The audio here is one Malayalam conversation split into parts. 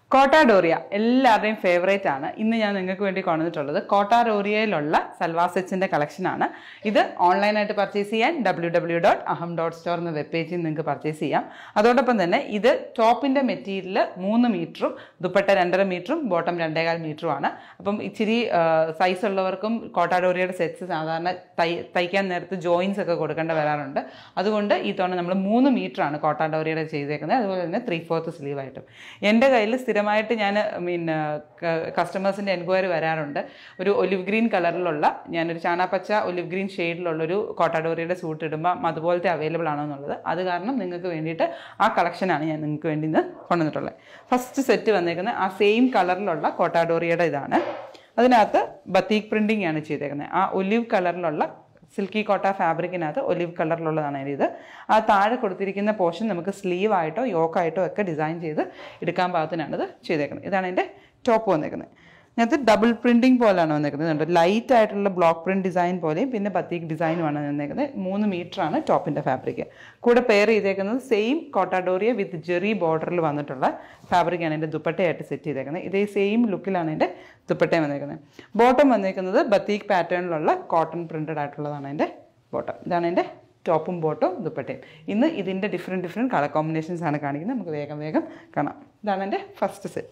കോട്ടാഡോറിയ എല്ലാവരുടെയും ഫേവറേറ്റ് ആണ് ഇന്ന് ഞാൻ നിങ്ങൾക്ക് വേണ്ടി കൊണ്ടുവന്നിട്ടുള്ളത് കോട്ടാഡോറിയയിലുള്ള സൽവാർ സെറ്റ്സിൻ്റെ കളക്ഷനാണ് ഇത് ഓൺലൈനായിട്ട് പർച്ചേസ് ചെയ്യാൻ W W dot Aham dot store എന്ന വെബ് പേജിൽ നിങ്ങൾക്ക് പർച്ചേസ് ചെയ്യാം അതോടൊപ്പം തന്നെ ഇത് ടോപ്പിൻ്റെ മെറ്റീരിയൽ മൂന്ന് മീറ്ററും ദുപ്പട്ട രണ്ടര മീറ്ററും ബോട്ടം രണ്ടേകാൽ മീറ്ററും ആണ് അപ്പം ഇച്ചിരി സൈസ് ഉള്ളവർക്കും കോട്ടാഡോറിയയുടെ സെറ്റ്സ് സാധാരണ തൈ തയ്ക്കാൻ നേരത്ത് ജോയിൻസ് ഒക്കെ കൊടുക്കേണ്ട വരാറുണ്ട് അതുകൊണ്ട് ഈ തവണ നമ്മൾ മൂന്ന് മീറ്ററാണ് കോട്ടാഡോറിയയുടെ ചെയ്തേക്കുന്നത് അതുപോലെ തന്നെ ത്രീ ഫോർത്ത് സ്ലീവായിട്ടും എൻ്റെ കയ്യിൽ സ്ഥിരമായിട്ട് ഞാൻ മീൻ കസ്റ്റമേഴ്സിൻ്റെ എൻക്വയറി വരാറുണ്ട് ഒരു ഒലിവ് ഗ്രീൻ കളറിലുള്ള ഞാനൊരു ചാണാപ്പച്ച ഒലിവ് ഗ്രീൻ ഷെയ്ഡിലുള്ള ഒരു കോട്ടാഡോറിയുടെ സൂട്ട് ഇടുമ്പം അതുപോലത്തെ അവൈലബിൾ ആണോ എന്നുള്ളത് അത് കാരണം നിങ്ങൾക്ക് വേണ്ടിയിട്ട് ആ കളക്ഷനാണ് ഞാൻ നിങ്ങൾക്ക് വേണ്ടി ഇന്ന് കൊണ്ടുവന്നിട്ടുള്ളത് ഫസ്റ്റ് സെറ്റ് വന്നേക്കുന്നത് ആ സെയിം കളറിലുള്ള കോട്ടാഡോറിയുടെ ഇതാണ് അതിനകത്ത് ബത്തീക് പ്രിൻറ്റിംഗ് ആണ് ചെയ്തേക്കുന്നത് ആ ഒലിവ് കളറിലുള്ള സിൽക്കി കോട്ട ഫാബ്രിക്കിനകത്ത് ഒലിവ് കളറിലുള്ളതാണ് ഇത് ആ താഴെ കൊടുത്തിരിക്കുന്ന പോർഷൻ നമുക്ക് സ്ലീവ് ആയിട്ടോ യോക്കായിട്ടോ ഒക്കെ ഡിസൈൻ ചെയ്ത് എടുക്കാൻ പാകത്തിനാണ് ഇത് ചെയ്തേക്കുന്നത് ഇതാണ് എൻ്റെ ടോപ്പ് വന്നേക്കുന്നത് ഇതിനകത്ത് ഡബിൾ പ്രിൻറ്റിംഗ് പോലെയാണ് വന്നേക്കുന്നത് ഉണ്ട് ലൈറ്റ് ആയിട്ടുള്ള ബ്ലോക്ക് പ്രിൻറ്റ് ഡിസൈൻ പോലെയും പിന്നെ ബത്തീക് ഡിസൈനുമാണ് വന്നേക്കുന്നത് മൂന്ന് മീറ്ററാണ് ടോപ്പിൻ്റെ ഫാബ്രിക് കൂടെ പെയർ ചെയ്തേക്കുന്നത് സെയിം കോട്ടാഡോറിയ വിത്ത് ജെറി ബോർഡറിൽ വന്നിട്ടുള്ള ഫാബ്രിക്കാണ് എൻ്റെ ദുപ്പട്ടയായിട്ട് സെറ്റ് ചെയ്തേക്കുന്നത് ഇതേ സെയിം ലുക്കിലാണ് എൻ്റെ ദുപ്പട്ടയും വന്നേക്കുന്നത് ബോട്ടം വന്നേക്കുന്നത് ബത്തീക് പാറ്റേണിലുള്ള കോട്ടൺ പ്രിൻറ്റഡ് ആയിട്ടുള്ളതാണ് എൻ്റെ ബോട്ടം ഇതാണ് എൻ്റെ ടോപ്പും ബോട്ടും ദുപ്പട്ടയും ഇന്ന് ഇതിൻ്റെ ഡിഫറെൻറ്റ് ഡിഫറെൻറ്റ് കളർ കോമ്പിനേഷൻസ് ആണ് കാണിക്കുന്നത് നമുക്ക് വേഗം വേഗം കാണാം ഇതാണ് എൻ്റെ ഫസ്റ്റ് സെറ്റ്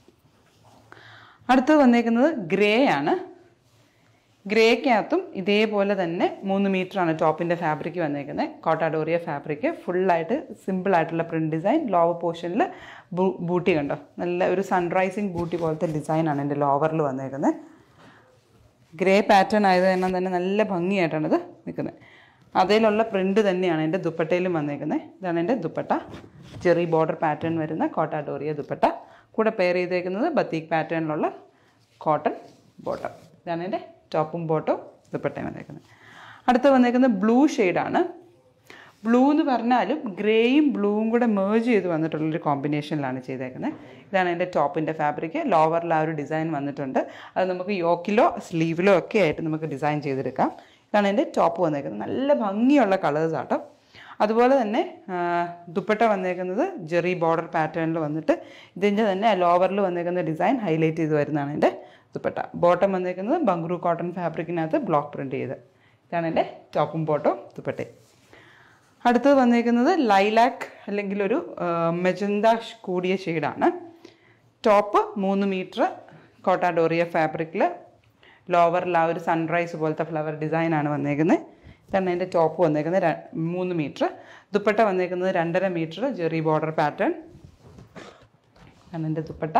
അടുത്തത് വന്നേക്കുന്നത് ഗ്രേ ആണ് ഗ്രേക്കകത്തും ഇതേപോലെ തന്നെ മൂന്ന് മീറ്ററാണ് ടോപ്പിൻ്റെ ഫാബ്രിക് വന്നേക്കുന്നത് കോട്ടാഡോറിയ ഫാബ്രിക് ഫുള്ളായിട്ട് സിമ്പിളായിട്ടുള്ള പ്രിൻറ്റ് ഡിസൈൻ ലോവർ പോർഷനിൽ ബൂട്ടി കണ്ടോ നല്ല ഒരു സൺറൈസിങ് ബൂട്ടി പോലത്തെ ഡിസൈനാണ് എൻ്റെ ലോവറിൽ വന്നേക്കുന്നത് ഗ്രേ പാറ്റേൺ ആയത് കാരണം തന്നെ നല്ല ഭംഗിയായിട്ടാണ് ഇത് നിൽക്കുന്നത് അതിലുള്ള പ്രിൻ്റ് തന്നെയാണ് എൻ്റെ ദുപ്പട്ടയിലും വന്നേക്കുന്നത് ഇതാണ് എൻ്റെ ദുപ്പട്ട ചെറിയ ബോർഡർ പാറ്റേൺ വരുന്ന കോട്ടാഡോറിയ ദുപ്പട്ട കൂടെ പെയർ ചെയ്തേക്കുന്നത് ബത്തീക് പാറ്റേണിലുള്ള കോട്ടൺ ബോട്ടം ഇതാണ് എൻ്റെ ടോപ്പും ബോട്ടും ദുപ്പട്ടയും വന്നേക്കുന്നത് അടുത്ത് വന്നേക്കുന്നത് ബ്ലൂ ഷെയ്ഡാണ് ബ്ലൂ എന്ന് പറഞ്ഞാലും ഗ്രേയും ബ്ലൂവും കൂടെ മേർജ് ചെയ്ത് വന്നിട്ടുള്ളൊരു കോമ്പിനേഷനിലാണ് ചെയ്തേക്കുന്നത് ഇതാണ് എൻ്റെ ടോപ്പിൻ്റെ ഫാബ്രിക് ലോവറിൽ ആ ഒരു ഡിസൈൻ വന്നിട്ടുണ്ട് അത് നമുക്ക് യോക്കിലോ സ്ലീവിലോ ഒക്കെ ആയിട്ട് നമുക്ക് ഡിസൈൻ ചെയ്തെടുക്കാം ഇതാണ് എൻ്റെ ടോപ്പ് വന്നേക്കുന്നത് നല്ല ഭംഗിയുള്ള കളേഴ്സ് ആട്ടോ അതുപോലെ തന്നെ ദുപ്പട്ട വന്നേക്കുന്നത് ജെറി ബോർഡർ പാറ്റേണിൽ വന്നിട്ട് ഇതിൻ്റെ തന്നെ ലോവറിൽ വന്നേക്കുന്ന ഡിസൈൻ ഹൈലൈറ്റ് ചെയ്ത് വരുന്നതാണ് എൻ്റെ ദുപ്പട്ട ബോട്ടം വന്നേക്കുന്നത് ബംഗ്രു കോട്ടൺ ഫാബ്രിക്കിനകത്ത് ബ്ലോക്ക് പ്രിൻറ്റ് ചെയ്ത് ഇതാണ് എൻ്റെ ടോപ്പും ബോട്ടവും ദുപ്പട്ടയും അടുത്തത് വന്നേക്കുന്നത് ലൈലാക്ക് അല്ലെങ്കിൽ ഒരു മെജന്ത കൂടിയ ഷെയ്ഡാണ് ടോപ്പ് മൂന്ന് മീറ്റർ കോട്ടാഡോറിയ ഫാബ്രിക്കിൽ ലോവറിൽ ആ ഒരു സൺറൈസ് പോലത്തെ ഫ്ലവർ ഡിസൈനാണ് വന്നേക്കുന്നത് ഇതാണ് എൻ്റെ ടോപ്പ് വന്നേക്കുന്നത് മൂന്ന് മീറ്റർ ദുപ്പട്ട വന്നേക്കുന്നത് രണ്ടര മീറ്റർ ജെറി ബോർഡർ പാറ്റേൺ ആണ് എൻ്റെ dupatta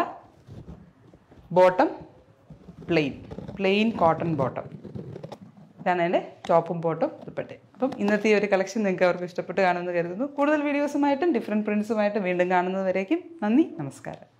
bottom plain plain cotton bottom ഇതാണ് എൻ്റെ ടോപ്പും ബോട്ടും ദുപ്പട്ടയും അപ്പം ഇന്നത്തെ ഈ ഒരു കളക്ഷൻ നിങ്ങൾക്ക് അവർക്ക് ഇഷ്ടപ്പെട്ട് കാണുമെന്ന് കരുതുന്നു കൂടുതൽ വീഡിയോസുമായിട്ടും ഡിഫറെൻറ്റ് പ്രിൻസുമായിട്ടും വീണ്ടും കാണുന്നത് വരേക്കും നന്ദി നമസ്കാരം